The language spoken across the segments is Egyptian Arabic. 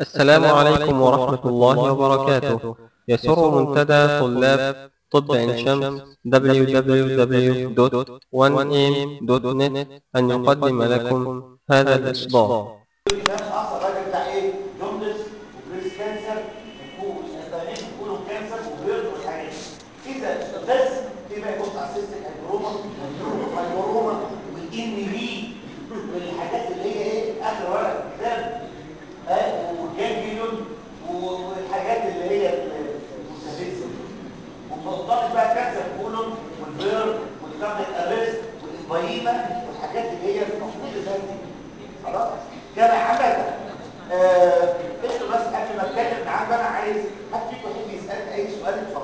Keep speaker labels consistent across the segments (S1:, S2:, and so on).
S1: السلام عليكم ورحمة الله وبركاته يسر منتدى طلاب طب عين شمس www.1am.net أن يقدم لكم هذا الإصدار
S2: كان اصلا الراجل بتاع ايه جوندس وبريس كانسر واسبانيش وكولون كانسر وبيرد والحاجات دي. اذا بس في بقى يبص على السيستم هيدروما والهيدروما والان بي والحاجات اللي هي ايه اخر ورقه في الكتاب ها والجانجليون والحاجات اللي هي المستفزه وفضلت بقى كانسر كولون والبيرد والكارنيك اريست والانفايما والحاجات اللي هي المفروض اللي دي خلاص كان عمل آه انتوا بس قبل ما اتكلم معاك انا عايز حد فيكم يحب يسالني اي سؤال اتفضل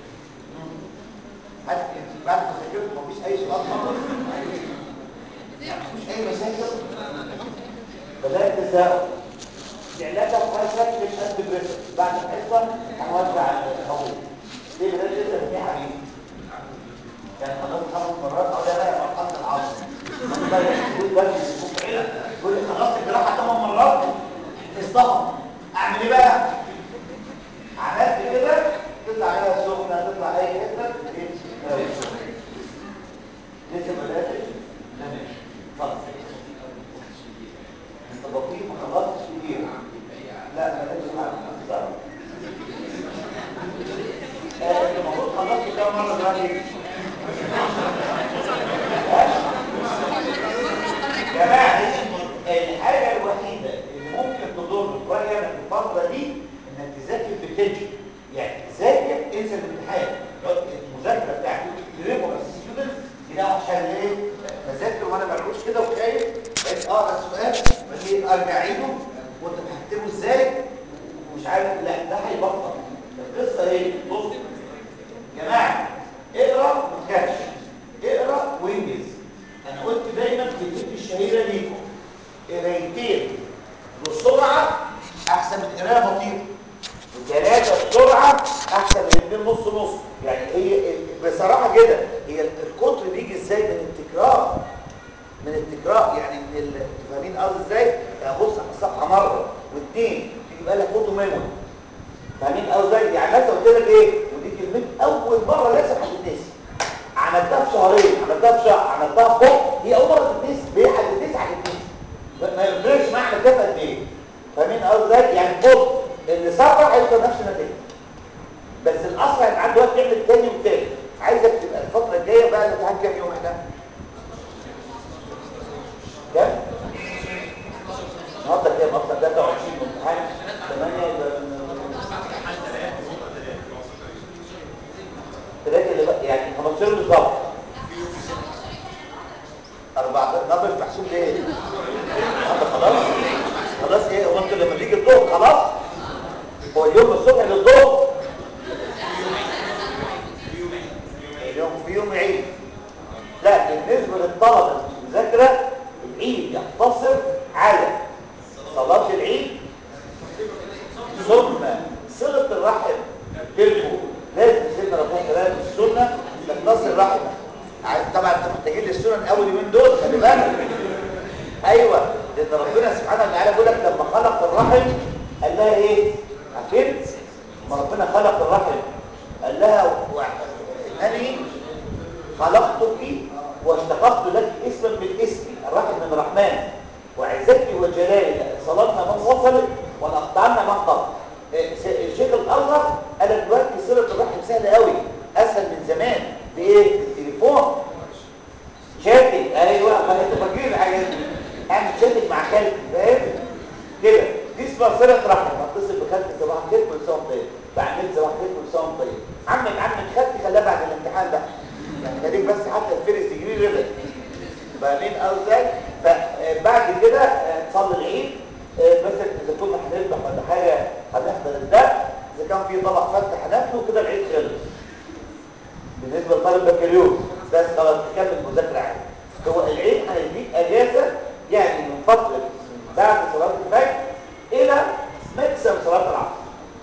S2: حد بعد ما ذاكرت مفيش اي سؤال خالص مفيش اي مشاكل بدات تساؤل العلاج بتاع شكل الانتي بريسر بعد الحصه هنوزع الاول ليه بدات تسال في حبيبي يعني خلاص خمس مرات او لا لا مرحله العصر يقول لك يقول لي خلاص الجراحه ثمان مرات اصطفى اعمل ايه بقى عملت كده تطلع عليها سخنه تطلع اي حته ايه لسه ما بداتش تمام خلاص انت بطيء ما خلصتش كتير لا ما بداتش حاجه انت المفروض خلصت كام مره دلوقتي جماعة الحاجة الوحيدة اللي ممكن تضر شوية في الفترة دي انك تذاكر بالتنشن يعني تذاكر انسى الامتحان المذاكرة بتاعتك تريبوا بس ستودنتس يلاقوا عشان ايه بذاكر وانا ملعوش كده وخايف بقيت اقرا السؤال بس ايه ارجع اعيده وانت هكتبه ازاي ومش عارف لا ده هيبطل القصة ايه بص جماعة اقرا ما تخافش اقرا وانجز انا قلت دايما كلمتي الشهيره ليكم قرايتين بسرعه احسن من قرايه بطيئه وثلاثه بسرعه احسن من اثنين نص نص يعني هي بصراحه كده هي الكتر بيجي ازاي من التكرار من التكرار يعني من ال... فاهمين قصدي ازاي يعني بص على الصفحه مره واثنين تيجي بقى لك فوتو ميموري فاهمين قصدي ازاي يعني مثلا قلت لك ايه ودي كلمه اول مره لازم هتتنسي عملتها في شهرين عملتها في شهر عملتها في فوق هي اول مره تتنسي هي هتتنسي هتتنسي ما يفرقش معنى كده قد ايه فاهمين قصدي يعني فوق اللي سرع هيوصل نفس النتيجه بس الاسرع يبقى عنده وقت يعمل تاني وتالت عايزك تبقى الفتره الجايه بقى الامتحان كام يوم احنا كام النهارده كام اصلا 23 امتحان 8 ثلاثة اللي بقى يعني 15 بالظبط 14 نظر محسوب ليه؟ هذا خلاص خلاص ايه هو انت لما تيجي الظهر خلاص هو اليوم الصبح للظهر اليوم في يوم عيد لا بالنسبة للطلبة المذاكرة العيد يقتصر على صلاة العيد ثم صلة الرحم بالفوق لازم سيدنا ربنا كلام السنه تتصل رحمه طبعا انتوا محتاجين للسنن اول يومين دول خلي بالك ايوه لان ربنا سبحانه وتعالى بيقول لك لما خلق الرحم قال لها ايه عارفين لما ربنا خلق الرحم قال لها انني خلقتك واشتققت لك اسما من اسمي الرحم من الرحمن وعزتي وجلالي صلاتنا من وصلت ونقطعنا من قطع الشيخ الازهر قال دلوقتي صله الرحم سهله قوي اسهل من زمان بايه بالتليفون شاتنج ايوه ما انتوا فاكرين الحاجات دي اعمل شاتنج مع خالتي فاهم كده دي اسمها صله رحم اتصل بخالتي صباح الخير كل سنه طيب بعمل صباح الخير كل سنه طيب عمك عمك خالتي خليها بعد الامتحان بقى يعني خليك بس حتى الفيرست ديجري ريلر فاهمين قصدي فبعد كده تصلي العيد مثلا اذا كنا هنذبح ولا حاجه هنحضر الدم اذا كان في طبق فتح هناكله كده العيد خلص بالنسبه لطالب بكالوريوس بس خلاص تكمل مذاكره عادي هو العيد هيديك اجازه يعني من فتره بعد صلاه الفجر الى مكسب صلاه العصر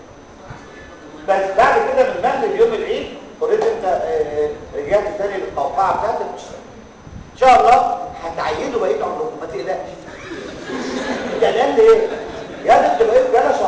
S2: بس بعد كده من مغرب يوم العيد اوريدي انت رجعت تاني للقوقعه بتاعتك ان شاء الله هتعيدوا بقيه عمركم ما تقلقش انت قلقان ليه؟ يا ده انت بقيت جاله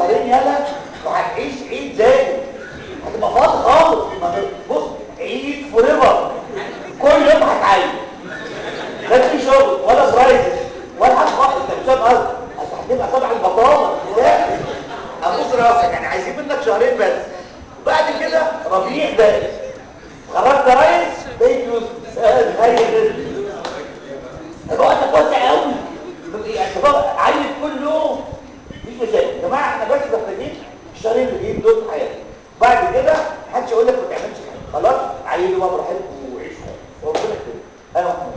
S2: بطاله لا ابوس راسك يعني عايزين منك شهرين بس بعد كده ربيع بارد خرجت رئيس بيت يوسف هاي الوقت واسع قوي يعني تبقى عايز كل يوم مفيش مشاكل يا جماعه احنا بس محتاجين الشهرين اللي جايين دول في حياتك بعد كده محدش يقول لك ما تعملش حاجه خلاص عيلوا بقى براحتكم وعيشوا حياتكم وربنا يكرمك ايوه محمود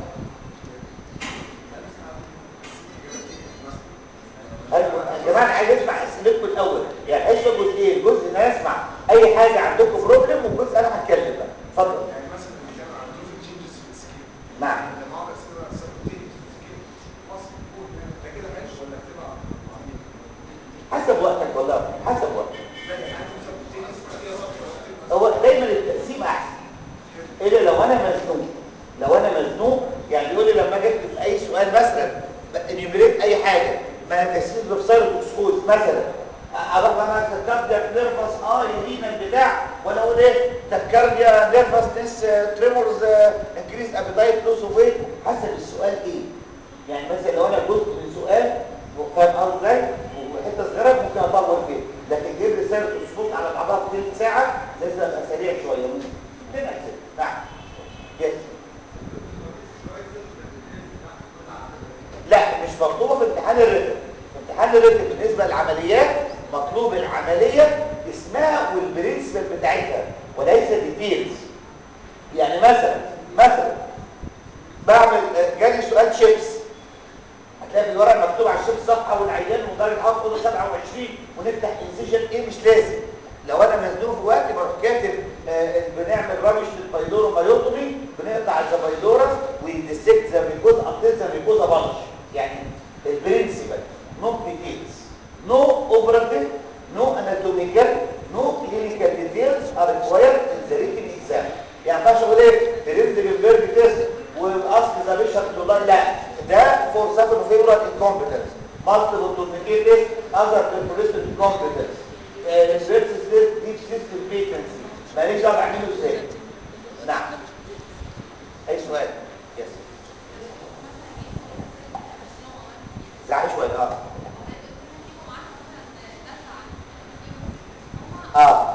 S2: ايوه يا جماعه انا عايز اسمع اسئلتكم الاول يعني حصه جزئين جزء انا اسمع اي حاجه عندكم بروبلم وجزء انا هتكلم بقى اتفضل
S3: يعني مثلا كان عندهم تشينجز في السكين
S2: نعم
S3: لما اقعد اسئله سبتين في السكين مصر يكون ده كده حلو ولا بتبقى عميق؟
S2: حسب وقتك والله حسب وقتك
S3: لا يعني عندهم سبتين فيها سطر
S2: هو دايما التقسيم احسن الا لو انا مزنوق لو انا مزنوق يعني يقول لي لما اجي اكتب في اي سؤال مثلا انيميريت اي حاجه مانيفستيشن بروفيسور اكسكوز مثلا اروح بقى تكارديا نيرفس اه يمينا البتاع وانا اقول ايه تكارديا نيرفس نس تريمورز انكريز ابيتايت لوس اوف ويت حسب السؤال ايه يعني مثلا لو انا جزء من سؤال فاهم قصدي ازاي وحته صغيره ممكن اطول فيه لكن جيب لي سيره الصوت على بعضها في ثلث ساعه لازم ابقى سريع شويه ممكن اثنين اكسب نعم يس لا مش مطلوبه في امتحان الريتم في امتحان الريتم بالنسبه للعمليات مطلوب العمليه اسمها والبرنسبل بتاعتها وليس ديتيلز يعني مثلا مثلا بعمل جالي سؤال شيبس هتلاقي في الورق مكتوب على الشيبس صفحه والعيان ودرجه حرف قوله 27 ونفتح انسيجن ايه مش لازم لو انا مزنوق في وقت بروح كاتب آه بنعمل رابش للبايلورو مايوتومي بنقطع الزبايلورس ويدسكت زي ما بيكون قطين زي ما بيكون بلش يعني البرنسبل نو ديتيلز نو اوبراتيف نو اناتوميكال نو كلينيكال ديتيلز ار ريكوايرد ان ذا ريتن اكزام يعني ما ينفعش اقول ايه بريندلبرج تيست والاصل ذا بيشر دولار لا ده فور سابن فيبرال انكومبتنس مالتيبل تورنيكيت تيست اذر تيربوليستيك انكومبتنس الريبسس تيست ديب سيستم فيكنسي ماليش دعوه اعمله ازاي نعم اي سؤال يس زعل شويه اه اه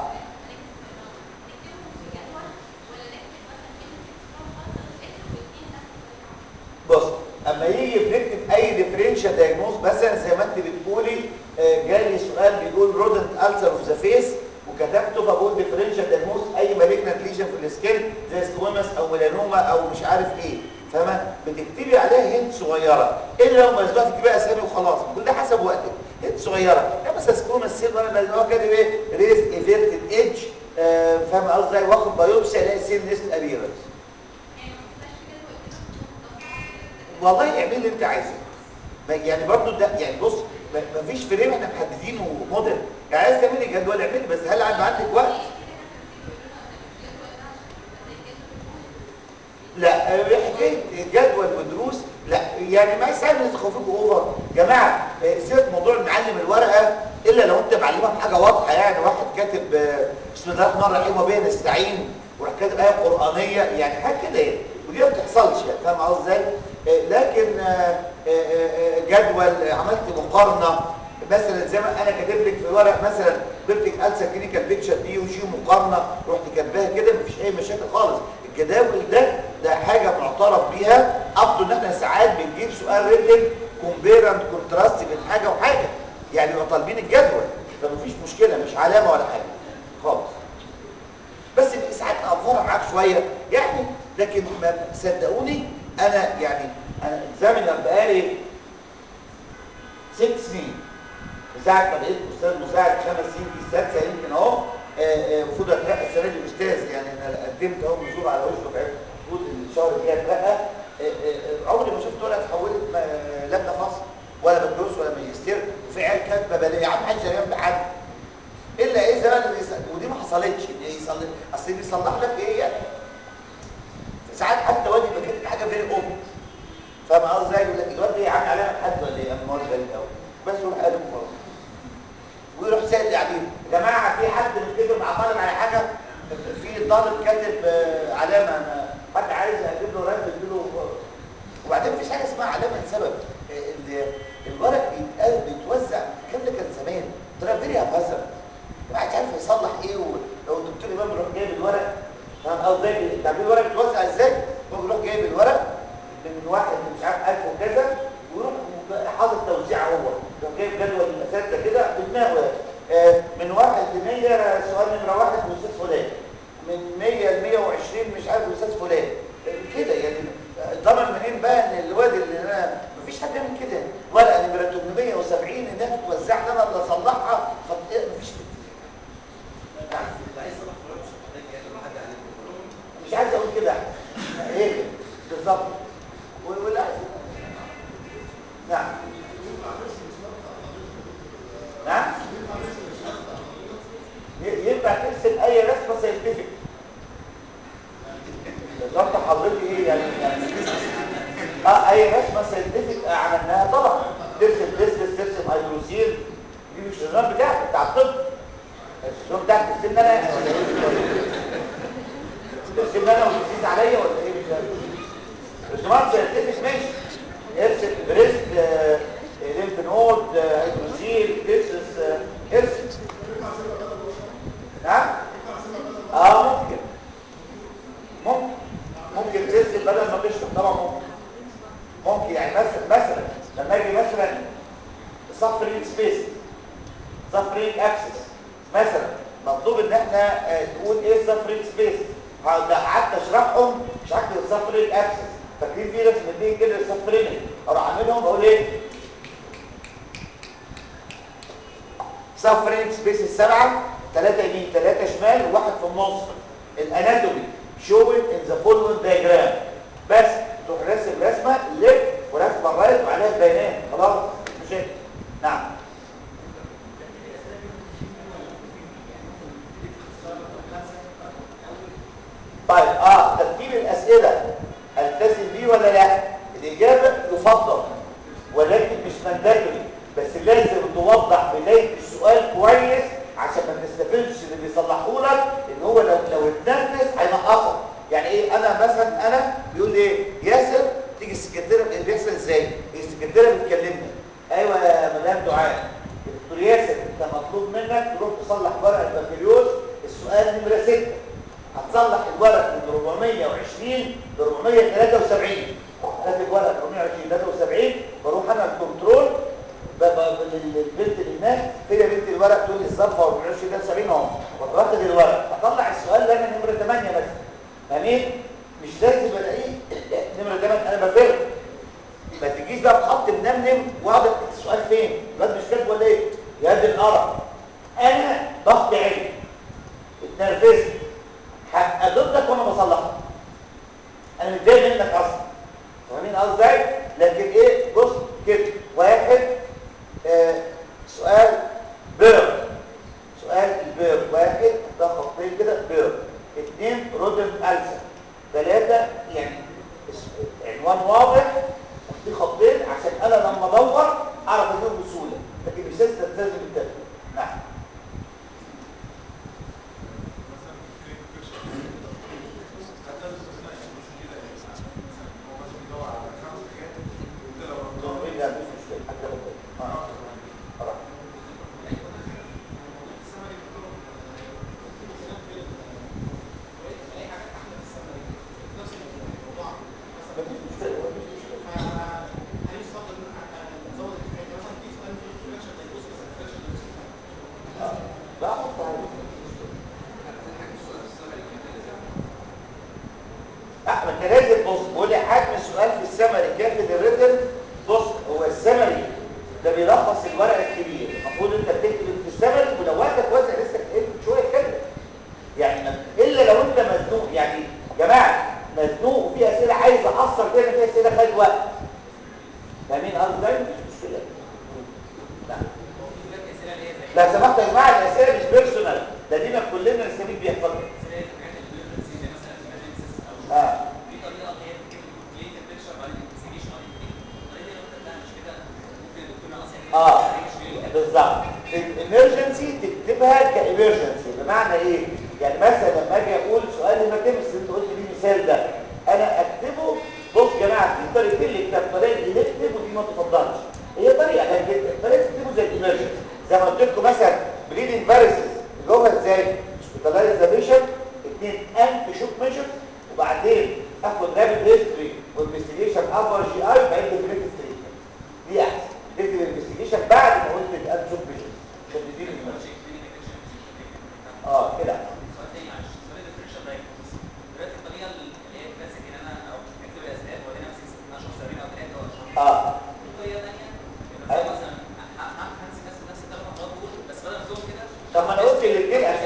S2: بص اما يجي بنكتب اي ديفرنشال دايجنوز مثلا زي ما انت بتقولي آه، جالي سؤال بيقول رودنت السر اوف ذا فيس وكتبته بقول ديفرنشال دايجنوز اي مالجنت ليجن في السكين زي سكويمس او ميلانوما او مش عارف ايه فاهمه بتكتبي عليها هنت صغيره الا لو مزنوقه تكتبي اسامي وخلاص كل ده حسب وقتك هنت صغيره يعني مثلا سكويمس سيل وانا مزنوقه كاتب ايه ريز ايفيرتد ايدج فاهمه قصدي ازاي واخد بايوبسي الاقي سيل نسل ابيرنس والله اعمل اللي انت عايزه ما- يعني برضو ده يعني بص ما ما فيش فريم احنا محددينه موديل يعني عايز تعملي جدول اعملي بس هل هيبقى عندك وقت لا آه، حكايه جدول ودروس لا يعني ما يسهل ان تخوفكم اوفر جماعه آه، سيبك موضوع نعلم الورقه الا لو انت معلمها بحاجه واضحه يعني واحد كاتب آه، بسم الله الرحمن الرحيم وبه نستعين وراح كاتب ايه قرانيه يعني حاجه كده يعني ودي ما بتحصلش يعني فاهم قصدي ازاي؟ آه، لكن آه، آه، آه، جدول آه، عملت مقارنه مثلا زي ما انا كاتب لك في ورق مثلا بيبتك السا كلينيكال بيكتشر دي وشي مقارنه رحت كاتباها كده مفيش اي مشاكل خالص الجداول ده ده حاجه معترف بيها ابدو ان احنا ساعات بنجيب سؤال ريتن كومبير اند كونتراست بين حاجه وحاجه يعني يبقى طالبين الجدول فمفيش مشكله مش علامه ولا حاجه خالص بس في ساعات افوره معاك شويه يعني لكن ما صدقوني انا يعني انا اكزامينر بقالي ست سنين من ساعه ما بقيت استاذ مساعد خمس سنين في السادسه يمكن اهو المفروض اترقى السنه دي استاذ يعني انا قدمت اهو منظور على وش دفعتي المفروض الشهر الجاي اترقى آه، آه، عمري ما شفت ولا اتحولت م- لجنه خاصه ولا بكالوريوس ولا ماجستير وفي عيال كاتبه بلاقي يا عم محدش جنب حد الا اذا انا بيسأل ودي ما حصلتش ان يصلي اصل بيصلح لك ايه يعني ساعات حتى وادي بكتب حاجه فيري اوبن فاهم قصدي ازاي يقول لك الواد ده يا عم علامه حد ولا ايه اما هو غريب قوي بس يروح قالب خلاص ويروح سائل قاعدين يا جماعه في حد متفق مع طالب على حاجه في طالب كاتب آه، علامه أنا حد عايز اجيب له رد له وبعدين مفيش حاجه اسمها علامه لسبب ال- الورق بيتقال بيتوزع كذا ودماغه آه، من واحد ل 100 سؤال نمره واحد الاستاذ فلان من 100 ل 120 مش عارف الاستاذ فلان آه، كده يعني ضمن منين بقى ان الواد اللي انا مفيش حد يعمل كده ورقه نمره 870 انها توزع لنا اللي اصلحها خط مفيش كده مش عايز اقول كده ايه كده؟ بالظبط و- ولا نعم نعم ي- ينفع ترسم اي رسمه ساينتفك بالظبط حضرتك ايه يعني يعني اه اي رسمه ساينتفك عملناها طبعا ترسم ديسكس ترسم هيدروسيل دي مش النظام بتاعك بتاع الطب النظام بتاعك ترسمنا انا يعني ولا ايه ترسمنا انا وتزيد عليا ولا ايه مش فاهم رسومات ساينتفك ماشي ارسم بريست آه، ليمف نود آه، هيدروسيل ديسكس آه، ارسم نعم اه ممكن ممكن ممكن ترسم بدل ما تشرح طبعا ممكن ممكن يعني مثلا مثلا لما اجي مثلا سفرينج سبيس سفرينج اكسس مثلا مطلوب ان احنا آه، تقول ايه السفرينج سبيس قعدت اشرحهم مش هكتب السفرينج اكسس فاكرين في رسمتين كده السفرينج اروح اعملهم اقول ايه سفرينج سبيس السبعه ثلاثه يمين ثلاثه شمال وواحد في النص الاناتومي شوين ان ذا فولوينج دايجرام بس تروح راسم رسمه ليفت ورسمه رايت وعليها البيانات خلاص مش هيك. نعم طيب اه ترتيب الاسئله التزم بيه ولا لا الاجابه يفضل ولكن مش منداتوري بس لازم توضح بدايه السؤال كويس عشان ما تستفدش اللي بيصلحه لك ان هو لو لو اتنفس هينقصك يعني ايه انا مثلا انا بيقول ايه ياسر تيجي السكرتيره اللي بيحصل ازاي السكرتيره بتكلمني ايوه يا مدام دعاء دكتور ياسر انت مطلوب منك تروح تصلح ورق البكالوريوس السؤال نمره 6 هتصلح الورق من 420 ل 473 كاتب ورق 420 73 بروح انا الكنترول ب- ب- للبنت اللي هناك هي بنت الورق تقول لي الظرف 420 73 اهو بروح واخد الورق اطلع السؤال ده من نمره 8 مثلا امين مش لازم الاقيه نمره 8 انا بفرق ما تجيش بقى بخط منمنم واقعد اكتب السؤال فين الواد مش كاتبه ولا ايه يا دي القرف انا ضغط عيني اتنرفزت هبقى ضدك وانا بصلحك انا متضايق منك اصلا فاهمين قصدي ازاي لكن ايه بص كده واحد آه سؤال بير سؤال البير واحد ده خطين كده بير اثنين رودن ألسن ثلاثة يعني اس- عنوان واضح في خطين عشان انا لما ادور اعرف اجيبه بسهوله لكن مش لازم تلتزم بالترتيب نعم تنظيم لا مش مشكله حتى لو اه خلاص مفيش مشكله مفيش مشكله لا حط عليه لا ما انت لازم بص بقول لي حجم السؤال في السمري كافي الريتن بص هو السمري ده بيلخص الورق الكبير المفروض انت بتكتب في السمري ولو وقتك واسع لسه كتبت شويه كده يعني ما- الا لو انت مزنوق يعني يا جماعه مزنوق وفي اسئله عايز احصر كده في اسئله خد وقت فاهمين قصدي ازاي مش مشكله لا لا سمحت يا جماعه الاسئله مش بيرسونال ده دينا كلنا نستفيد بيها اتفضل اه اه بالظبط الامرجنسي تكتبها كامرجنسي بمعنى ايه يعني مثلا لما اجي اقول سؤال هيماتيمس انت قلت لي مثال ده انا اكتبه بص يا جماعه في طريقتين للكتاب طريقه اللي نكتب ودي ما تفضلش هي طريقه حلوه جدا طريقه تكتبه زي الامرجنسي زي ما قلت لكم مثلا بريدنج فيروسز جوه ازاي هوسبيتاليزيشن اثنين انت شوك ميجر وبعدين اخد رابid هيستوري وانفستيجيشن ابر جي اي وبعدين ديفينيتيف تريتمنت دي احسن تكتب الانفستيجيشن بعد ما قلت الانت شوك ميجر عشان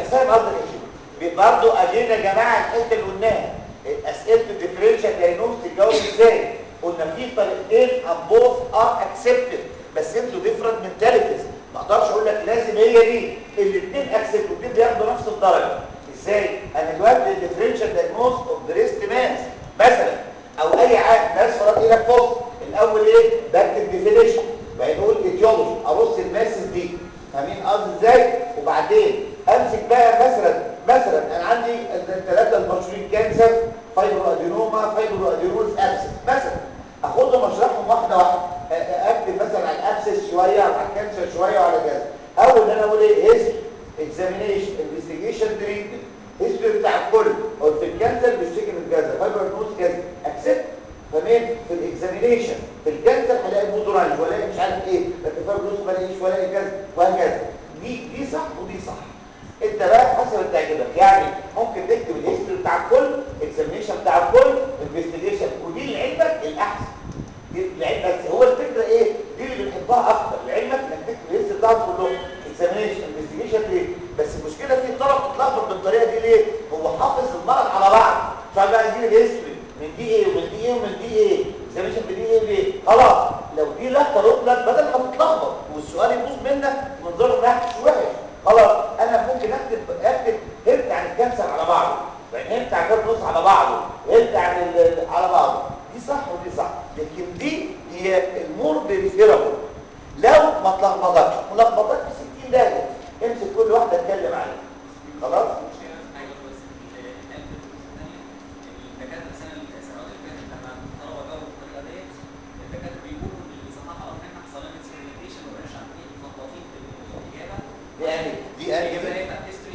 S2: فاهم قصدك يا شيخ برضه اجينا يا جماعه الحته اللي قلناها اسئله الديفرنشال دايجنوز تتجاوب ازاي قلنا في طريقتين and both are accepted بس انتوا ديفرنت منتاليتيز ما اقدرش اقول لك لازم هي دي الاثنين اكسبت والاثنين بياخدوا نفس الدرجه ازاي انا دلوقتي الديفرنشال دايجنوز اوف بريست ماس مثلا او اي عاد ناس فرات ايدك فوق الاول ايه بكتب ديفينيشن بعدين اقول ايديولوجي ارص الماسز دي فاهمين قصدي ازاي وبعدين امسك بقى مثلا مثلا انا عندي الثلاثه المشهورين كانسر فايبرو ادينوما فايبرو ادينوز ابسس مثلا اخدهم اشرحهم واحده واحده اكتب مثلا على الابسس شويه على الكانسر شويه وعلى كذا اول ان انا اقول ايه هيستوري اكزامينيشن انفستيجيشن تريتمنت هيستوري بتاع الكل او في الكانسر بيشتكي من كذا فايبرو ادينوز كذا اكسبت فمين في الاكزامينيشن في الكانسر هلاقي المودورايز ولا مش عارف ايه لكن فايبروز ما الاقيش ولا كذا وهكذا دي دي صح ودي صح انت بقى حسب انت عجبك يعني ممكن تكتب الهيستوري بتاع الكل اكزامينيشن بتاع الكل انفستيجيشن ودي لعلمك الاحسن دي لعلمك هو الفكره ايه دي اللي بنحبها اكتر لعلمك انك تكتب الهيستوري بتاعهم كلهم اكزامينيشن انفستيجيشن ليه بس المشكله في طرف اتلخبط بالطريقه دي ليه هو حافظ المرض على بعض عشان بقى يجيب الهيستوري من دي ايه ومن دي ايه ومن دي ايه اكزامينيشن بدي ايه ليه خلاص لو دي لفه ركنك بدل ما تتلخبط والسؤال يبوظ منك منظره نحش وحش خلاص انا ممكن اكتب اكتب هبت عن الكانسر على بعضه يعني هبت عن الكانسر على بعضه هبت عن على بعضه دي صح ودي صح لكن دي هي المور بريفيرابل لو ما تلخبطكش ملخبطك في 60 دقيقه امسك كل واحده اتكلم عليها خلاص يعني دي يعني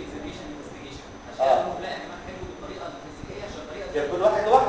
S2: ده كل واحد لوحده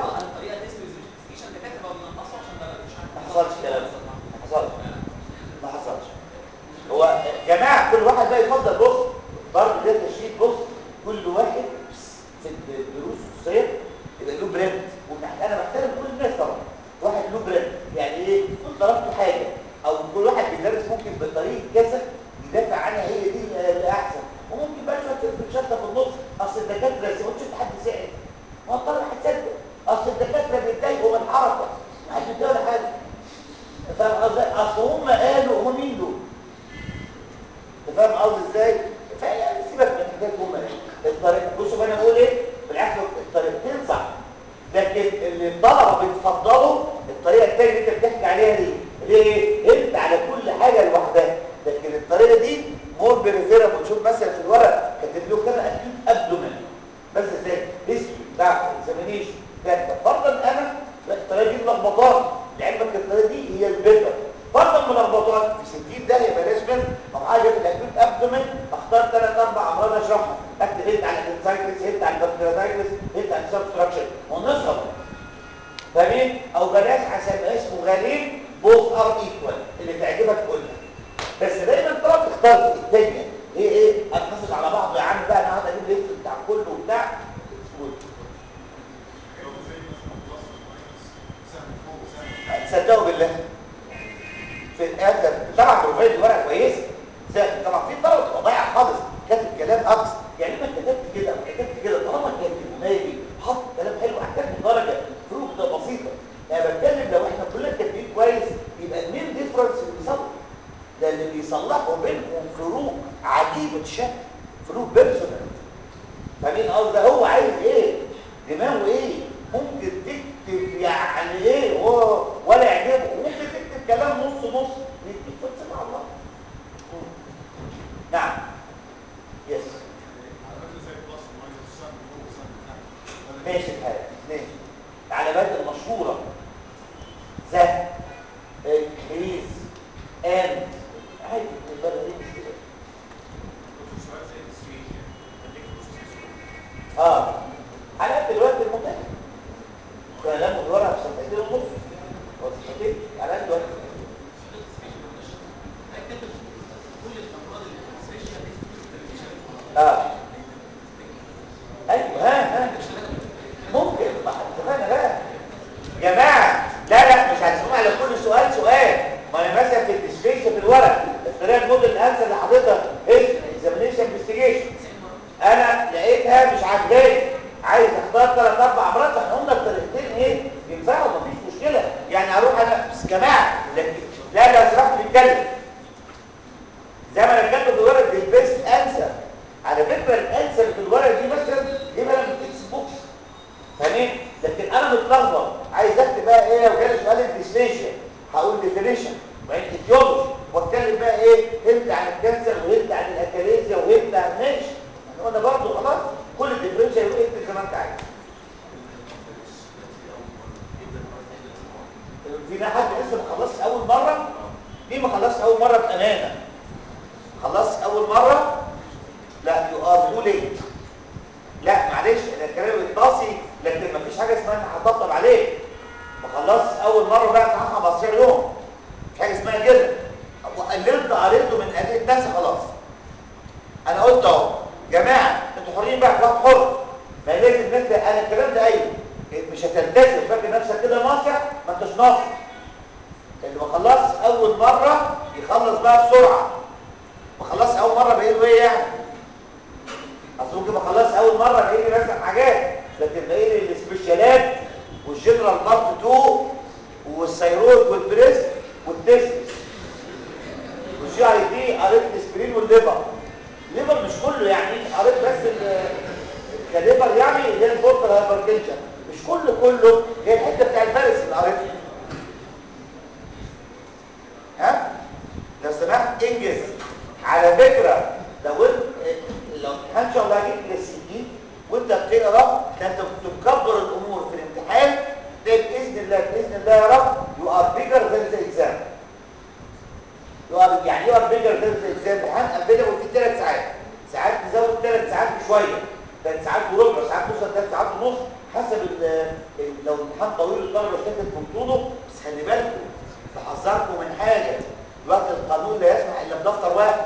S2: ما حصلش كلام ما حصلش ما حصلش هو جماعه كل واحد بقى يفضل بص برضه ده تشريح بص كل واحد في الدروس الخصوصيه يبقى له براند انا بحترم كل الناس طبعا واحد له براند يعني ايه كل طلبته حاجه او كل واحد بيدرس ممكن بطريقه كذا يدافع عنها هي دي اللي احسن وممكن بقى شويه تفرق شطه في النص اصل الدكاتره زي ما قلت حد ساعد ما هو الطالب هيتصدق اصل الدكاتره بيتضايقوا من الحركه ما حدش بيتضايق ولا حاجه فاهم قصدي اصل هم قالوا هم مين دول انت فاهم قصدي ازاي فيعني سيبك من الحاجات هم ايه الطريق بصوا انا بقول ايه بالعكس الطريقتين صح لكن اللي الطلبه بتفضلوا الطريقه الثانيه اللي انت بتحكي عليها دي ليه انت على كل حاجه لوحدها لكن الطريقه دي مور بريفيرا بتشوف مثلا في الورق كاتب له كده اكيد ابدومين بس ازاي هيستوري بتاع اكزامينيشن ده فرضا انا الطريقه دي ملخبطات لعلمك الطريقه دي هي البيتر فرضا ملخبطات في 60 داهيه بلاش منها طب حاجه في الاكيد ابدومين اختار ثلاث اربع امراض اشرحها اكتب هيت على الانسايتس هيت على البكتيريايتس هيت على السبستراكشن ونسقط فاهمين او بلاش عشان ما اسمه غريب بوث ار ايكوال اللي تعجبك قولها بس دايما طلب تختار الثانيه هي ايه اتحفظ على بعض يا عم بقى انا هقعد اجيب ليست بتاع كله وبتاع تصدقوا بالله في الاخر طبعا بروفايد ورقه كويسه طبعا في طلبه ضايع خالص كاتب كلام اقصى يعني ما كتبت كده ما كتبت كده طالما كاتب مالي حط كلام حلو احتاج درجه فروق ده بسيطه انا بتكلم لو احنا كلنا كاتبين كويس يبقى المين ديفرنس بيصلح ده اللي بيصلحوا بينهم فروق عجيبه الشكل فروق بيرسونال فمين قصدي هو عايز ايه دماغه ايه ممكن تكتب يعني ايه هو ولا يعجبه ممكن تكتب كلام نص نص يديك فرصه على الله نعم يس ماشي الحال ماشي العلامات المشهوره ذا كريز ان عادي بالنسبه لي مش كده اه علامات دلوقتي المتاح كلام الورقه بصفحتين ونص وصفحتين علامات دلوقتي اه ايوه ها ها ممكن ما اتفقنا بقى جماعه لا لا مش هتسمع على كل سؤال سؤال ما انا مثلا في الديسبيس في الورق الطريقه الموديل الانسر اللي حاططها ايه اكزامينيشن انفستيجيشن انا فكره الانسر في الورقه دي مثلا يبقى لما تكتب بوكس فاهمين لكن انا متلخبط عايز اكتب بقى ايه لو جالي سؤال الديسبيشن هقول ديفينيشن وبعدين ايديولوجي واتكلم بقى ايه هبت عن الكانسر وهبت عن الاكاليزيا وهبت عن ماشي يعني انا برضه خلاص كل الديفرنشال يبقى اكتب زي ما انت عايز في حد لسه ما خلصش اول مره ليه ما خلصش اول مره بامانه خلصت اول مره لا يو ار تو ليت لا معلش انا الكلام الطاسي لكن ما فيش حاجه اسمها ان هطبطب عليك ما خلصت اول مره بقى بتاع 15 يوم مش حاجه اسمها كده وقللت قريته من اداه الناس خلاص انا قلت اهو جماعه انتوا حرين بقى واحد حر ما لازم انت انا الكلام ده ايوه مش هتلتزم فاكر نفسك كده ناصح ما انتش ناصح اللي ما خلصش اول مره يخلص بقى بسرعه ما خلصش اول مره بايه ايه يعني اصل ممكن ما خلصش اول مره باقي لي مثلا حاجات لكن باقي لي السبيشالات والجنرال بارت 2 والثيرويد والبريست والتستس والجي اي دي قريت الاسبرين والليفر الليفر مش كله يعني قريت بس كليفر يعني اللي هي البورتال هايبرتنشن مش كله كله هي الحته بتاع الفارس اللي قريتها ها لو سمحت انجز على فكره لو انت لو ان شاء الله جيت للسي وانت بتقرا ده انت بتكبر الامور في الامتحان ده باذن الله باذن الله يا رب يو ار بيجر ذان ذا اكزام يو ار يعني يو ار بيجر ذان ذا اكزام الامتحان افيلبل في ثلاث ساعات ساعات تزود ثلاث ساعات وشويه ثلاث ساعات وربع ساعات توصل ثلاث ساعات ونص حسب لو الامتحان طويل الطلبه اشتكت من طوله بس خلي بالكم بحذركم من حاجه دلوقتي القانون لا يسمح الا بدفتر واحد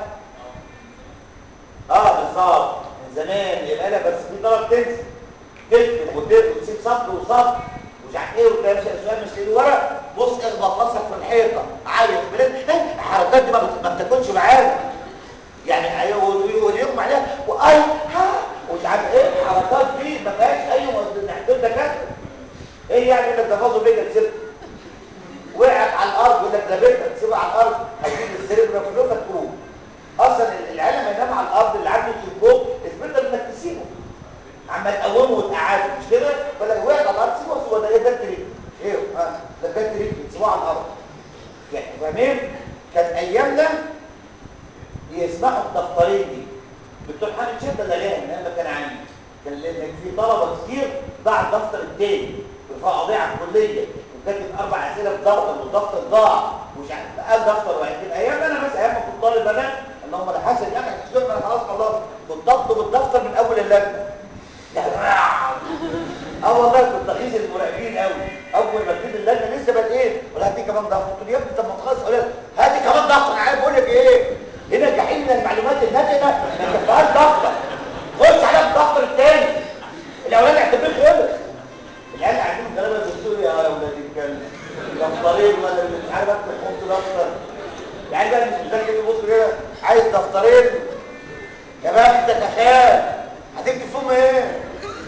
S2: اه بالظبط من زمان يبقى لها بس في طلب تنسى تكتب وتسيب سطر وسطر ومش عارف ايه وتلاقي السؤال مش لاقي ورق بص اخبط راسك في الحيطه عايز بلاد الحركات دي ما بتاكلش معانا يعني ويغمى عليها واي ها ومش عارف ايه الحركات دي ما فيهاش اي نحتاج دكاتره ايه يعني انك تفاصل بيك تسيبها وقعت على الارض يقول لك لابتها تسيبها على الارض هتجيب السيربرا كلها تقوم اصلا العالم ينام على الارض اللي عنده سيبوك اثبت انك تسيبه عمال تقومه وتقعده مش كده ولا وقع على الارض سيبه هو ده ايه ده التريك ايه ها ده ده التريك تسيبوه على الارض يعني فاهمين كان ايامنا يسمحوا الدفترين دي دكتور حامد شده ده ليها لما كان عندي كان لان في طلبه كتير ضاع الدفتر التاني ورفع قضيه على الكليه وكاتب اربع اسئله في دفتر والدفتر ضاع ومش عارف قال دفتر واحد في ايام انا مثلا ايام ما كنت طالب انا اللهم لا حسن يعني تشتغل انا خلاص خلاص كنت اطلب الدفتر من اول اللجنه يا جماعه اه والله كنت اغيظ المراقبين قوي اول ما ابتدي اللجنه لسه بقى ايه ولا هاتي كمان دفتر قلت له يا ابني طب ما تخلص هاتي كمان دفتر انا عارف بقول لك ايه هنا جحيم من المعلومات الناتجه ما تنفعهاش دفتر خش على الدفتر الثاني الاولاد اعتبروه خلص العيال قاعدين كلام الدكتور يا اولاد الكلب دفترين ولا مش عارف اكتب خمس دفتر العيال بقى مش مذاكر يبص كده عايز دفترين يا بختك يا خال هتكتب فيهم ايه؟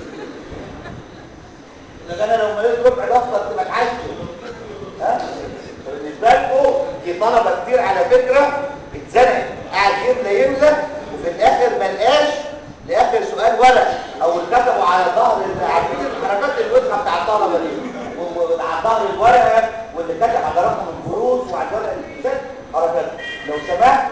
S2: لكن انا لو مليت ربع دفتر تبقى اتعشم ها؟ بالنسبه لكم في طلبه كتير على فكره اتزنقت قاعد يملى يملى وفي الاخر ما لقاش لاخر سؤال ورق او كتبوا على ظهر عارفين الحركات الوسخه بتاع الطلبه دي وعلى ظهر الورقه واللي كتب على رقم الجروس وعلى الورقه الكتاب حركات لو سمحت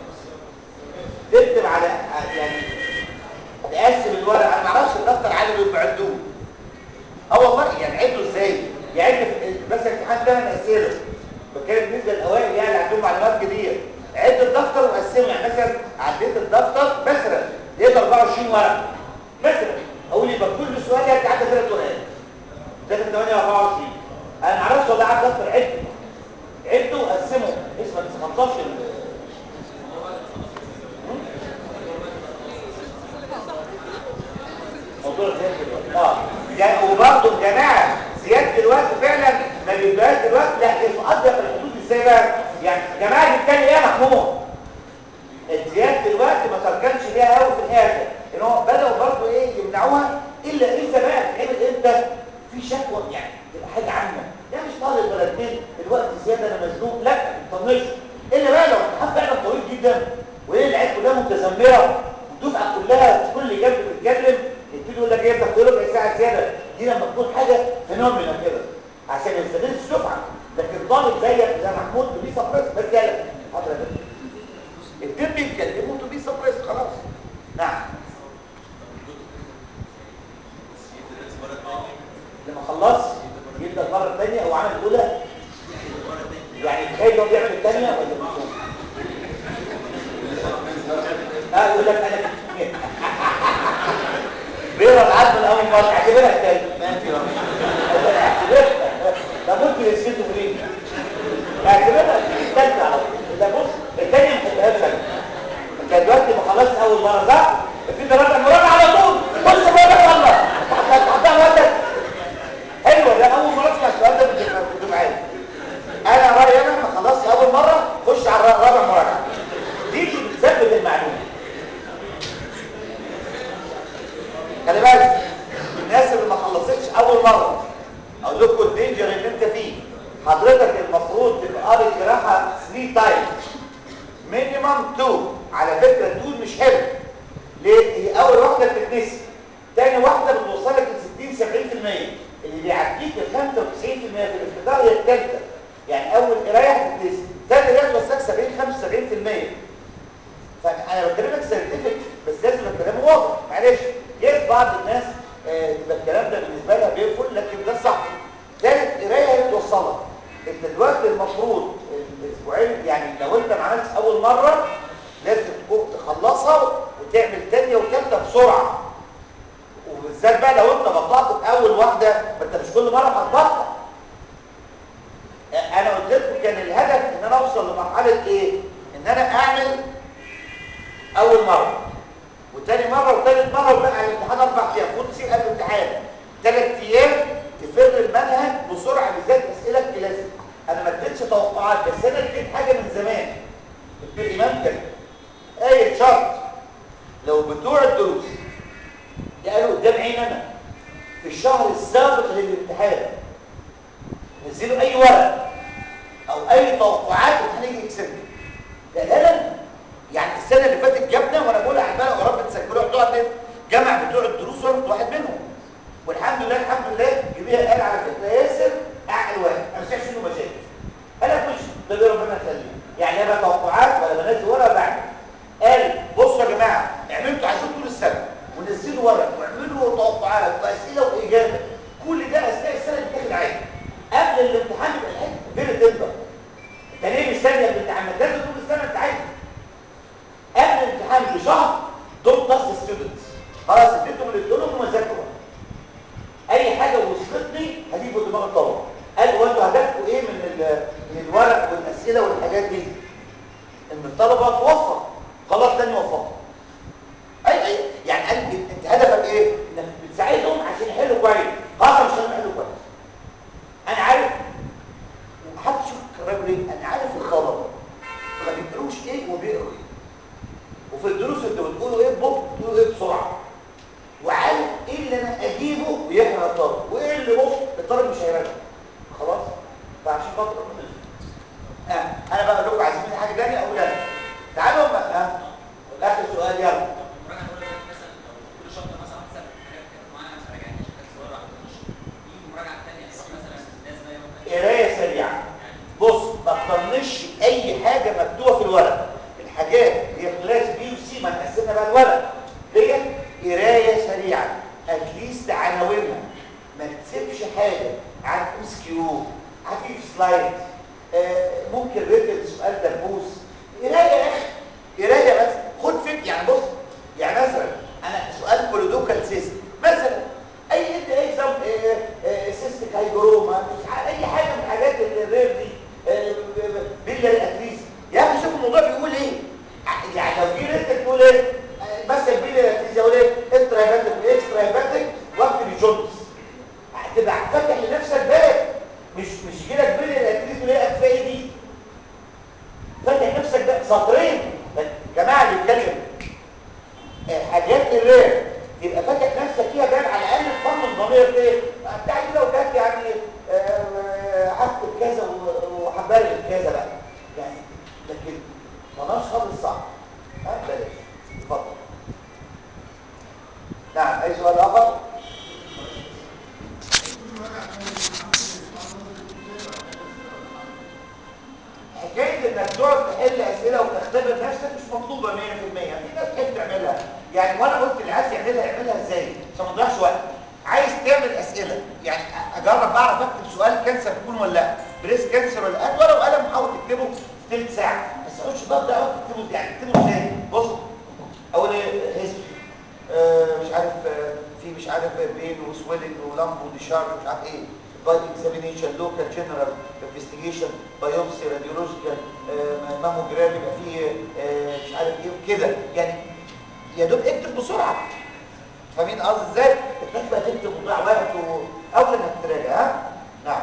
S2: تكتب على يعني تقسم الورق انا ما اعرفش الدفتر عادي بيعدوه اه والله يعني عدوا ازاي يعني بس الامتحان ده اسئله بتكلم بالنسبه للاوائل يعني عندهم معلومات كتير عد الدفتر وقسمه يعني مثلا عديت الدفتر مثلا لقيت 24 ورقه مثلا اقول يبقى كل سؤال هيتعدى ثلاث ورقات ده 8 24 انا ما اعرفش والله عدى الدفتر عده عده وقسمه اسمه ما تخلصش موضوع زياده الوقت اه يعني وبرضه يا جماعه زياده الوقت فعلا ما بيبقاش الوقت لا يتقدر الحدود ازاي بقى يعني يا جماعه بالتالي ايه يا محمود زياده الوقت ما تركنش ليها قوي في الاخر ان هو بداوا برضه ايه يمنعوها الا اذا بقى تتعمل امتى في شكوى يعني تبقى حاجه عامه ده مش طالب ولا اتنين الوقت زياده انا مزنوق لا ما تطنش الا بقى لو الامتحان فعلا طويل جدا وايه العيال كلها متذمره الدفعه كلها كل جنب بتتكلم يبتدي يقول لك ايه انت بتقول ربع ساعه زياده دي لما تكون حاجه فينومينا كده عشان يستغل الدفعه لكن طالب زيك زي محمود تبي سبريس بس يلا حضرتك الدب بيتكلموا تبي سبريس خلاص نعم لما خلص يبدا المره الثانيه هو عمل الاولى يعني تخيل لو بيعمل الثانيه ولا مش اه يقول لك انا بيقرا العدل من اول مره اعتبرها الثانيه ما في اعتبرها ده ممكن يسكتوا فريق اعتبرها الثالثه على طول ده بص الثانيه ما تبقاش ثانيه انت دلوقتي ما خلصت اول مره صح في درجه مراجعه على طول بص بقى الله هتحطها وقتك حلوه ده اول مره اسمع السؤال ده في الدفعات انا رايي انا ما خلصت اول مره خش على رابع مراجعه دي اللي بتثبت المعلومه خلي بالك الناس اللي ما خلصتش اول مره اقول لكم الدينجر اللي انت فيه حضرتك المفروض تبقى قاري الجراحه 3 تايمز مينيمم 2 على فكره 2 مش حلو ليه هي اول واحده بتتنسي تاني واحده بتوصلك ل 60 70% اللي بيعديك ل 95% في الافتتاح هي الثالثه يعني اول قرايه بتتنسي ثالث قرايه توصلك 70 75% فانا بكلمك ساينتفك بس لازم الكلام واضح معلش جايز بعض الناس آه، يبقى الكلام ده بالنسبه لها بيقفل لكن ده صح ثالث قرايه هي بتوصلك انت دلوقتي المفروض الاسبوعين يعني لو انت ما عملتش اول مره لازم تكون تخلصها وتعمل ثانيه وثالثه بسرعه وبالذات بقى لو انت بطلت في اول واحده ما انت مش كل مره هتبطل آه، انا قلت لكم كان الهدف ان انا اوصل لمرحله ايه ان انا اعمل اول مره وتاني مره وتالت مره وبقى على الامتحان اربع ايام خد تصير قبل الامتحان ثلاث ايام تفر المنهج بسرعه بالذات اسئله كلاسيك انا ما اديتش توقعات بس انا اديت حاجه من زمان الدكتور امام كده ايه شرط لو بتوع الدروس دي قالوا قدام عين انا في الشهر السابق للامتحان نزلوا اي ورق او اي توقعات وهنيجي يكسبوا لا لا لا يعني السنه اللي فاتت جبنا وانا بقول على البلد يا رب تسجلوا بتوع جمع بتوع الدروس وانا كنت واحد منهم والحمد لله الحمد لله جميع قال على فكره ياسر اعقل واحد انا مش شايف منه مشاكل انا مش ده اللي ربنا يخليه يعني لا بقى توقعات ولا بنزل ولا بعمل قال بصوا يا جماعه اعملوا انتوا عايزين طول السنه ونزلوا ورق واعملوا توقعات واسئله واجابه كل ده اثناء السنه بتاخد عادي قبل الامتحان يبقى الحته فيري تندر انت ليه مستني قبل الامتحان ما تنزل طول السنه انت عايز قبل الامتحان بشهر دول تاست ستودنتس خلاص اديتهم اللي اديتهم وذاكروا بقى اي حاجه وصلتني هجيبه دماغ الطلبه قال هو انتوا هدفكم ايه من ال- من الورق والاسئله والحاجات دي ان الطلبه توفق خلاص تاني وفقوا اي اي يعني قال انت هدفك ايه انك بتساعدهم عشان يحلوا كويس خلاص مش هيحلوا كويس انا عارف وحتى شوف الكلام ليه انا عارف الطلبه ما بيقروش ايه وبيقروا ايه وفي الدروس انتوا بتقولوا ايه ببطء بتقولوا ايه بسرعه وعارف ايه اللي انا اجيبه ويحرق الطالب وايه اللي بص الطالب مش هيراجع خلاص فعشان خاطر ربنا يستر. آه. انا بقى اقول لكم عايزين مني حاجه ثانيه اقول انا تعالوا بقى ها اخر سؤال يلا
S4: المراجعه الاولى دي مثلا لو كل شابتر مثلا واحد سنه حاجات كانت معانا ما راجعناش حاجات صغيره على النص دي المراجعه الثانيه مثلا لازم بقى يوم
S2: قرايه سريعه بص ما تطنش اي حاجه مكتوبه في الورق الحاجات هي كلاس بي وسي ما نقسمها بقى الورق ديت قرايه سريعه اتليست عناوينها ما تسيبش حاجه عن ام كيو عفيف سلايد آه ممكن ريتل سؤال دبوس قرايه يا اخي قرايه بس خد فكره يعني بص يعني مثلا انا سؤال كولودوكال سيستم مثلا اي انت ايه اكزام سيستيك هايجروما مش ع- اي حاجه من الحاجات الرير دي بيلر اتريس يا اخي شوف الموضوع بيقول ايه ع- يعني لو في ريتك تقول ايه آه، مثلا يعملها يعني وانا قلت اللي عايز يعملها يعملها ازاي عشان ما تضيعش وقت عايز تعمل اسئله يعني اجرب بعرف اكتب سؤال كانسر كون ولا لا بريس كانسر ولا لا هات ورقه وقلم حاول تكتبه في ثلث ساعه بس ما تقولش بقى ده تكتبه يعني تكتبه ازاي بص اول هيستوري آه مش عارف آه في مش عارف بين وسويلنج ولامب وديشارج مش عارف ايه باي اكزامينيشن لوكال جنرال انفستيجيشن بايوبسي راديولوجيكال ماموجرام يبقى فيه آه مش عارف ايه كده يعني يا دوب اكتب بسرعه فاهمين قصدي ازاي؟ الناس بقى تكتب وتضيع وقت و... اول انك تراجع ها؟ نعم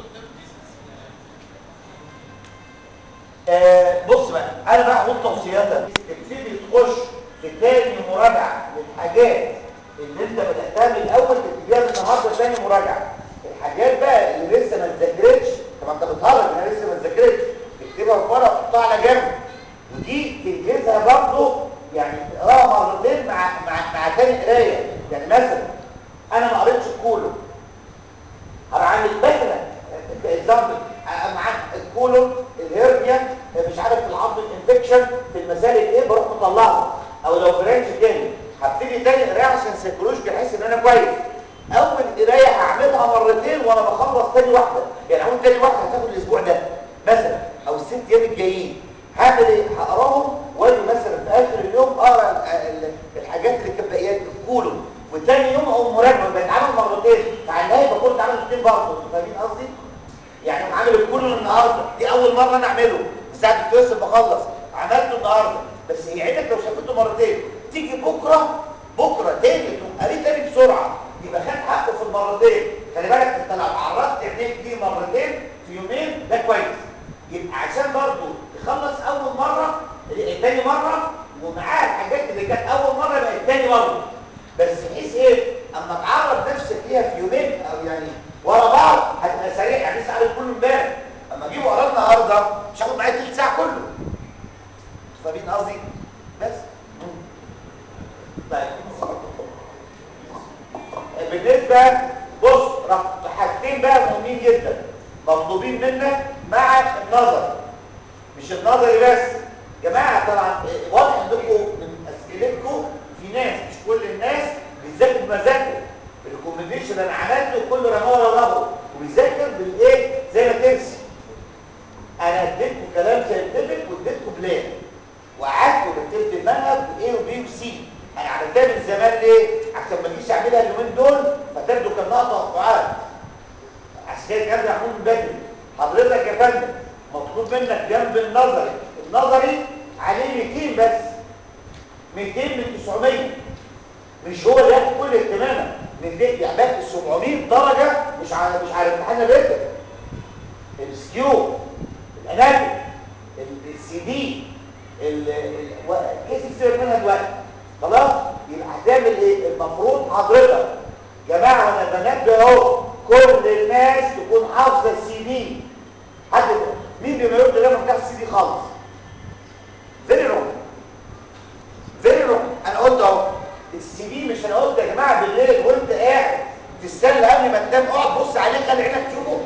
S2: آه بص بقى انا بقى هقول توصياتك تبتدي تخش في تاني مراجعه للحاجات اللي انت بداتها من الاول تبتديها النهارده تاني مراجعه الحاجات بقى اللي لسه ما اتذاكرتش طبعا انت بتهرج انا لسه ما اتذاكرتش تكتبها في ورقه وتحطها على جنب ودي تنجزها برضه يعني تقراها مرتين مع مع مع تاني قرايه يعني مثلا انا ما قريتش الكولون هبقى عامل مثلا كاكزامبل مع الكولون الهيرنيا مش عارف العظم الانفكشن في المسالك ايه بروح مطلعه او لو برانش تاني هبتدي تاني قرايه عشان سيكولوجي احس ان انا كويس اول قرايه هعملها مرتين وانا بخلص تاني واحده يعني اول تاني واحده هتاخد الاسبوع ده مثلا او الست ايام الجايين هعمل ايه هقراهم واجي مثلا في اخر اليوم اقرا الحاجات اللي كانت باقيات الكولون وتاني يوم اقوم مراجعه بتعمل مرتين مع النهايه بكون اتعمل الاثنين برضه انتوا فاهمين قصدي يعني انا عامل الكولون النهارده دي اول مره انا اعمله ساعه الكويس بخلص عملته النهارده بس هي عينك لو شافته مرتين تيجي بكره بكره تاني تقوم قريت تاني بسرعه يبقى خد حقه في المرتين خلي بالك انت لو عرضت عينيك دي مرتين في يومين ده كويس يبقى عشان برضه تخلص اول مره تاني مره ومعاها الحاجات اللي كانت اول مره بقت تاني مره بس بحيث ايه اما تعرض نفسك ليها في يومين او يعني ورا بعض هتبقى سريع يعني لسه عارف كله امبارح اما اجيبه اقراه النهارده مش هاخد معايا تلت ساعه كله فاهمين قصدي بس طيب بالنسبه بص حاجتين بقى مهمين جدا مطلوبين منك مع النظر مش النظري بس جماعه طبعا واضح عندكم من اسئلتكم في ناس مش كل الناس بيذاكر بمزاجه الريكومنديشن اللي انا عملته كله رماه ورا ظهره وبيذاكر بالايه زي ما ترسي انا اديتكم كلام ساينتفك واديتكم بلان وقعدت ورتبت المنهج وايه وبي وسي انا عملتها من زمان ليه عشان ما اجيش اعملها اليومين دول فتبدو كانها توقعات عشان كده الكلام ده معمول من بدري حضرتك يا فندم مطلوب منك جنب النظري النظري عليه 200 بس 200 من 900 مش هو ده كل اهتمامك 200 يعني باقي 700 درجه مش على مش على امتحان الريتم السكيو الاناتومي السي دي كيس كتير منها دلوقتي خلاص يبقى هتعمل ايه المفروض حضرتك جماعه وانا بنبه اهو كل الناس تكون حافظه السي دي حد مين بما يرضي الله ما بتاخد السي دي خالص فيري رونج فيري رونج انا قلت اهو السي دي مش انا قلت يا جماعه بالليل وانت قاعد تستنى قبل ما تنام اقعد بص عليه خلي عينك تشوفه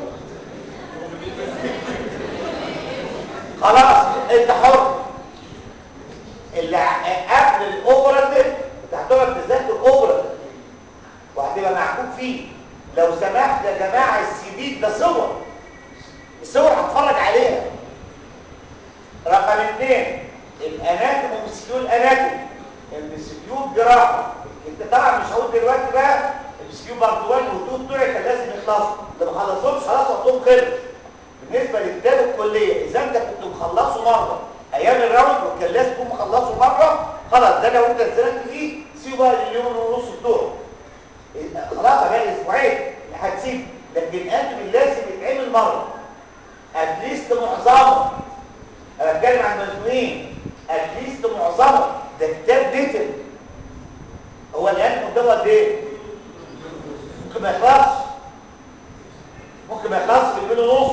S2: خلاص انت حر اللي قبل الاوبراتيف انت هتقعد تذاكر اوبراتيف وهتبقى معكوك فيه لو سمحت يا جماعه السي دي ده صور الصور هتفرج عليها رقم اثنين الاناتوم ومسكيو الاناتوم المسكيو الجراحه انت طبعا مش هقول دلوقتي بقى المسكيو بارت 1 و2 بتوعي كان لازم يخلصوا اللي ما خلصهمش خلاص وقتهم خلص بالنسبه لكتاب الكليه اذا انت كنت مخلصه مره ايام الراوند وكان لازم تكون مخلصه مره خلاص ده لو انت نزلت فيه سيبه بقى اليوم ونص بتوعه خلاص بقى اسبوعين هتسيب لكن انتم لازم يتعمل مره اتليست معظمه انا بتكلم عن المزنوقين اتليست معظمه ده كتاب نتن هو الان قدامه قد ايه ممكن ما يخلصش ممكن ما يخلصش في اليوم ونص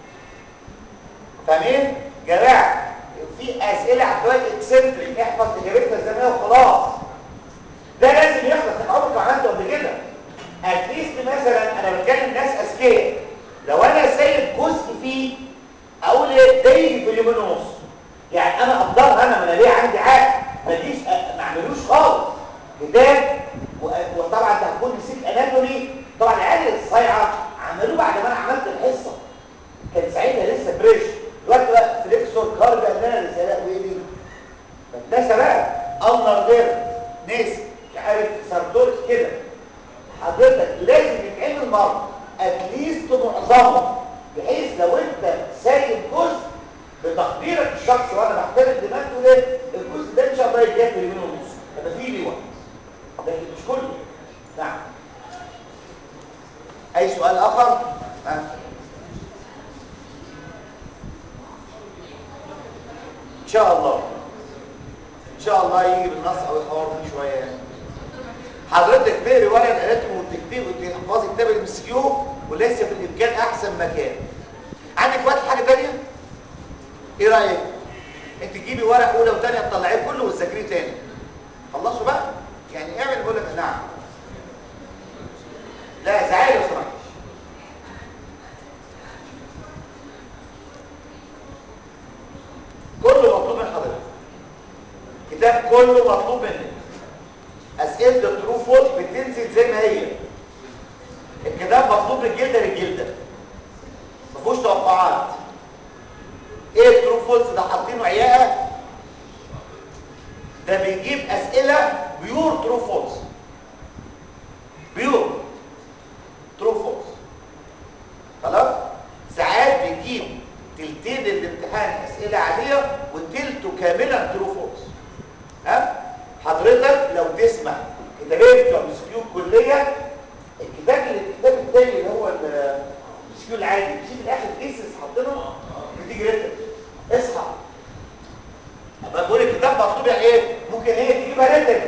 S2: فاهمين جماعه في اسئله هتلاقي اكسنتريك احفظ اجابتها زي ما هي وخلاص ده لازم يخلص عمرك ما عملته قبل كده اتليست مثلا انا بتكلم ناس اذكياء لو انا سايب جزء فيه اقول ايه ده يجي في اليومين ونص يعني انا اقدرها انا من ليه عندي عقل ما اجيش ما عملوش خالص كتاب و- وطبعا انت هتكون نسيت اناتومي طبعا العيال الصايعه عملوه بعد ما انا عملت الحصه كان ساعتها لسه فريش دلوقتي بقى فليكسور كارب اناليز وايه دي فالناس بقى النر غير ناس مش عارف سارتورس كده حضرتك لازم يتعمل مره اتليست معظمه بحيث لو انت سايب جزء بتقديرك الشخص وانا بحترم دماغه ليه الجزء ده ان شاء الله يتجاب يمين ونص يبقى فيه ليه وقت لكن مش كله نعم اي سؤال اخر ها ان شاء الله ان شاء الله يجي بالنص او الحوار فيه شويه يعني حضرتك تقري ورقه الالات وتكتب وتحفظي كتاب الام اس كيو وليس في الامكان احسن مكان عندك وقت حاجه ثانيه ايه رايك انت تجيبي ورق اولى وثانيه تطلعيه كله وتذاكريه تاني خلصوا بقى يعني اعمل بقول لك نعم لا زعل لو سمحت كله مطلوب من حضرتك كتاب كله مطلوب منك اسئله الترو فولت بتنزل زي ما هي الكتاب مطلوب من جلده للجلده ما فيهوش توقعات ايه الترو فولت ده حاطينه عياقه ده بيجيب اسئله بيور ترو فولس بيور ترو فولس خلاص ساعات بيجيب تلتين الامتحان اسئله عاديه وتلته كاملا ترو فولس ها حضرتك لو تسمع كتابين بتوع مسكيو الكليه الكتاب اللي الكتاب الثاني اللي هو المسكيو العادي مش في الاخر كيسز حاطينه بتيجي ريتم اصحى ابقى بقول الكتاب مكتوب يعني ايه ممكن هي تجيبها ريتم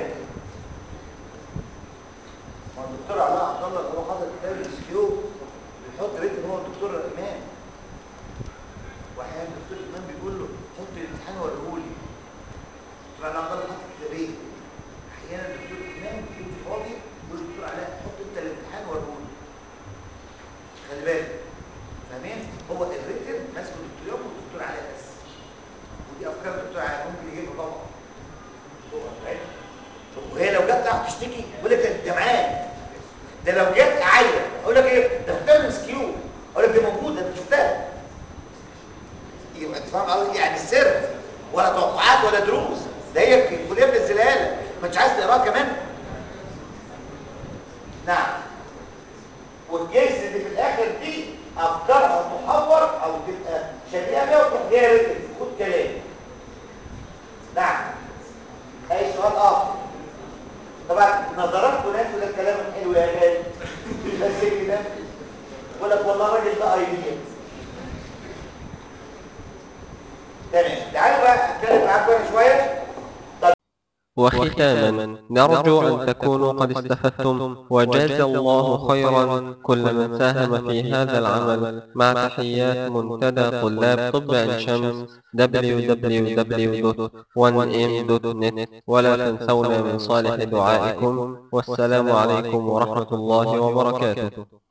S2: ما الدكتور علاء عبد الله اللي هو حاطط كتاب المسكيو بيحط ريتم هو الدكتور الامام واحيانا الدكتور الامام بيقول له حط الامتحان وريهولي فانا عمال حاطط كتابين احيانا الدكتور الامام بيجي فاضي يقول الدكتور علاء حط انت الامتحان وريهولي خلي بالك فاهمين هو الريتم ماسكه الدكتور يوم والدكتور علاء بس ودي افكار الدكتور علاء ممكن يجيبها طبعا هو فاهم؟ وهي لو جت تحت تشتكي يقول لك انت معاه ده لو جت عايله اقول لك ايه ده كتاب مسكيو اقول لك دي موجوده انت شفتها يبقى انت فاهم قصدي يعني السر ولا توقعات ولا دروس ده هي الكليه منزلها لك ما انتش عايز تقراها كمان نعم والكيس اللي في الاخر دي افكارها تحور او تبقى شبيهه بيها وتروح جايه رجل خد كلام نعم اي سؤال اخر طبعا نظرات وناس ولا الكلام الحلو يا غالي بس كده يقول لك والله الراجل ده ايديا تمام تعالوا بقى اتكلم معاكم انا شويه
S1: وختاما نرجو أن تكونوا قد استفدتم وجاز الله خيرا كل من ساهم في هذا العمل مع تحيات منتدى طلاب طب عين شمس www.1m.net ولا تنسونا من صالح دعائكم والسلام عليكم ورحمة الله وبركاته